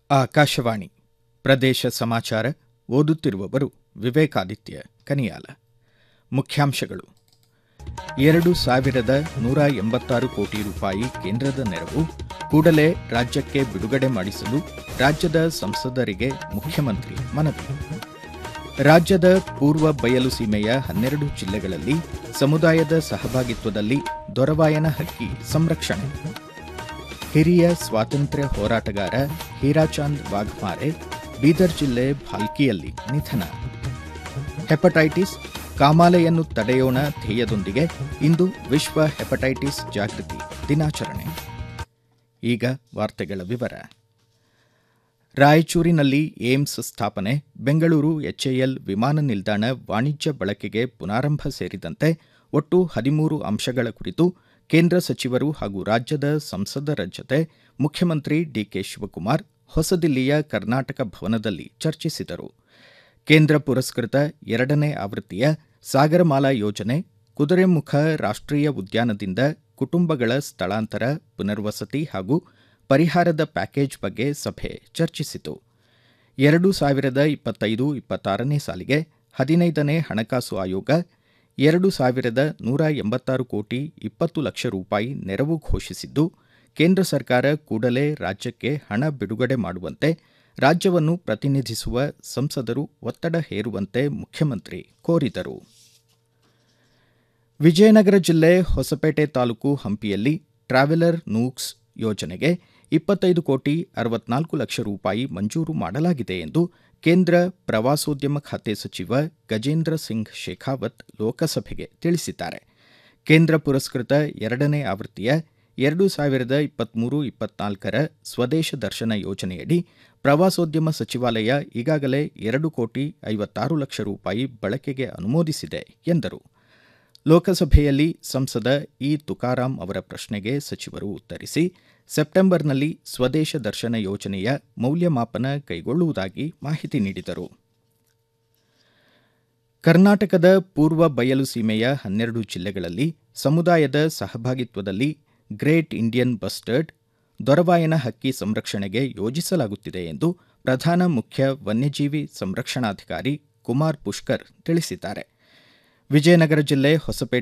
ಆಕಾಶವಾಣಿ ಪ್ರದೇಶ ಸಮಾಚಾರ ಓದುತ್ತಿರುವವರು ವಿವೇಕಾದಿತ್ಯ ಕನಿಯಾಲ ಮುಖ್ಯಾಂಶಗಳು ಎರಡು ಸಾವಿರದ ನೂರ ಎಂಬತ್ತಾರು ಕೋಟಿ ರೂಪಾಯಿ ಕೇಂದ್ರದ ನೆರವು ಕೂಡಲೇ ರಾಜ್ಯಕ್ಕೆ ಬಿಡುಗಡೆ ಮಾಡಿಸಲು ರಾಜ್ಯದ ಸಂಸದರಿಗೆ ಮುಖ್ಯಮಂತ್ರಿ ಮನವಿ ರಾಜ್ಯದ ಪೂರ್ವ ಬಯಲು ಸೀಮೆಯ ಹನ್ನೆರಡು ಜಿಲ್ಲೆಗಳಲ್ಲಿ ಸಮುದಾಯದ ಸಹಭಾಗಿತ್ವದಲ್ಲಿ ದೊರವಾಯನ ಹಕ್ಕಿ ಸಂರಕ್ಷಣೆ ಹಿರಿಯ ಸ್ವಾತಂತ್ರ್ಯ ಹೋರಾಟಗಾರ ಹೀರಾಚಾಂದ್ ವಾಘ್ಮಾರೆ ಬೀದರ್ ಜಿಲ್ಲೆ ಭಾಲ್ಕಿಯಲ್ಲಿ ನಿಧನ ಹೆಪಟೈಟಿಸ್ ಕಾಮಾಲೆಯನ್ನು ತಡೆಯೋಣ ಧ್ಯೇಯದೊಂದಿಗೆ ಇಂದು ವಿಶ್ವ ಹೆಪಟೈಟಿಸ್ ಜಾಗೃತಿ ದಿನಾಚರಣೆ ಈಗ ವಾರ್ತೆಗಳ ವಿವರ ರಾಯಚೂರಿನಲ್ಲಿ ಏಮ್ಸ್ ಸ್ಥಾಪನೆ ಬೆಂಗಳೂರು ಎಚ್ಎಎಲ್ ವಿಮಾನ ನಿಲ್ದಾಣ ವಾಣಿಜ್ಯ ಬಳಕೆಗೆ ಪುನಾರಂಭ ಸೇರಿದಂತೆ ಒಟ್ಟು ಹದಿಮೂರು ಅಂಶಗಳ ಕುರಿತು ಕೇಂದ್ರ ಸಚಿವರು ಹಾಗೂ ರಾಜ್ಯದ ಸಂಸದರ ಜತೆ ಮುಖ್ಯಮಂತ್ರಿ ಡಿಕೆ ಶಿವಕುಮಾರ್ ಹೊಸದಿಲ್ಲಿಯ ಕರ್ನಾಟಕ ಭವನದಲ್ಲಿ ಚರ್ಚಿಸಿದರು ಕೇಂದ್ರ ಪುರಸ್ಕೃತ ಎರಡನೇ ಆವೃತ್ತಿಯ ಸಾಗರಮಾಲಾ ಯೋಜನೆ ಕುದುರೆಮುಖ ರಾಷ್ಟ್ರೀಯ ಉದ್ಯಾನದಿಂದ ಕುಟುಂಬಗಳ ಸ್ಥಳಾಂತರ ಪುನರ್ವಸತಿ ಹಾಗೂ ಪರಿಹಾರದ ಪ್ಯಾಕೇಜ್ ಬಗ್ಗೆ ಸಭೆ ಚರ್ಚಿಸಿತು ಎರಡು ಸಾವಿರದ ಇಪ್ಪತ್ತೈದು ಇಪ್ಪತ್ತಾರನೇ ಸಾಲಿಗೆ ಹದಿನೈದನೇ ಹಣಕಾಸು ಆಯೋಗ ಎರಡು ಸಾವಿರದ ನೂರ ಎಂಬತ್ತಾರು ಕೋಟಿ ಇಪ್ಪತ್ತು ಲಕ್ಷ ರೂಪಾಯಿ ನೆರವು ಘೋಷಿಸಿದ್ದು ಕೇಂದ್ರ ಸರ್ಕಾರ ಕೂಡಲೇ ರಾಜ್ಯಕ್ಕೆ ಹಣ ಬಿಡುಗಡೆ ಮಾಡುವಂತೆ ರಾಜ್ಯವನ್ನು ಪ್ರತಿನಿಧಿಸುವ ಸಂಸದರು ಒತ್ತಡ ಹೇರುವಂತೆ ಮುಖ್ಯಮಂತ್ರಿ ಕೋರಿದರು ವಿಜಯನಗರ ಜಿಲ್ಲೆ ಹೊಸಪೇಟೆ ತಾಲೂಕು ಹಂಪಿಯಲ್ಲಿ ಟ್ರಾವೆಲರ್ ನೂಕ್ಸ್ ಯೋಜನೆಗೆ ಇಪ್ಪತ್ತೈದು ಕೋಟಿ ಅರವತ್ನಾಲ್ಕು ಲಕ್ಷ ರೂಪಾಯಿ ಮಂಜೂರು ಮಾಡಲಾಗಿದೆ ಎಂದು ಕೇಂದ್ರ ಪ್ರವಾಸೋದ್ಯಮ ಖಾತೆ ಸಚಿವ ಗಜೇಂದ್ರ ಸಿಂಗ್ ಶೇಖಾವತ್ ಲೋಕಸಭೆಗೆ ತಿಳಿಸಿದ್ದಾರೆ ಕೇಂದ್ರ ಪುರಸ್ಕೃತ ಎರಡನೇ ಆವೃತ್ತಿಯ ಎರಡು ಸಾವಿರದ ಇಪ್ಪತ್ಮೂರು ಇಪ್ಪತ್ನಾಲ್ಕರ ಸ್ವದೇಶ ದರ್ಶನ ಯೋಜನೆಯಡಿ ಪ್ರವಾಸೋದ್ಯಮ ಸಚಿವಾಲಯ ಈಗಾಗಲೇ ಎರಡು ಕೋಟಿ ಐವತ್ತಾರು ಲಕ್ಷ ರೂಪಾಯಿ ಬಳಕೆಗೆ ಅನುಮೋದಿಸಿದೆ ಎಂದರು ಲೋಕಸಭೆಯಲ್ಲಿ ಸಂಸದ ಇ ತುಕಾರಾಂ ಅವರ ಪ್ರಶ್ನೆಗೆ ಸಚಿವರು ಉತ್ತರಿಸಿ ಸೆಪ್ಟೆಂಬರ್ನಲ್ಲಿ ಸ್ವದೇಶ ದರ್ಶನ ಯೋಜನೆಯ ಮೌಲ್ಯಮಾಪನ ಕೈಗೊಳ್ಳುವುದಾಗಿ ಮಾಹಿತಿ ನೀಡಿದರು ಕರ್ನಾಟಕದ ಪೂರ್ವ ಬಯಲು ಸೀಮೆಯ ಹನ್ನೆರಡು ಜಿಲ್ಲೆಗಳಲ್ಲಿ ಸಮುದಾಯದ ಸಹಭಾಗಿತ್ವದಲ್ಲಿ ಗ್ರೇಟ್ ಇಂಡಿಯನ್ ಬಸ್ಟರ್ಡ್ ದೊರವಾಯನ ಹಕ್ಕಿ ಸಂರಕ್ಷಣೆಗೆ ಯೋಜಿಸಲಾಗುತ್ತಿದೆ ಎಂದು ಪ್ರಧಾನ ಮುಖ್ಯ ವನ್ಯಜೀವಿ ಸಂರಕ್ಷಣಾಧಿಕಾರಿ ಕುಮಾರ್ ಪುಷ್ಕರ್ ತಿಳಿಸಿದ್ದಾರೆ ವಿಜಯನಗರ ಜಿಲ್ಲೆ ಹೊಸಪೇಟೆ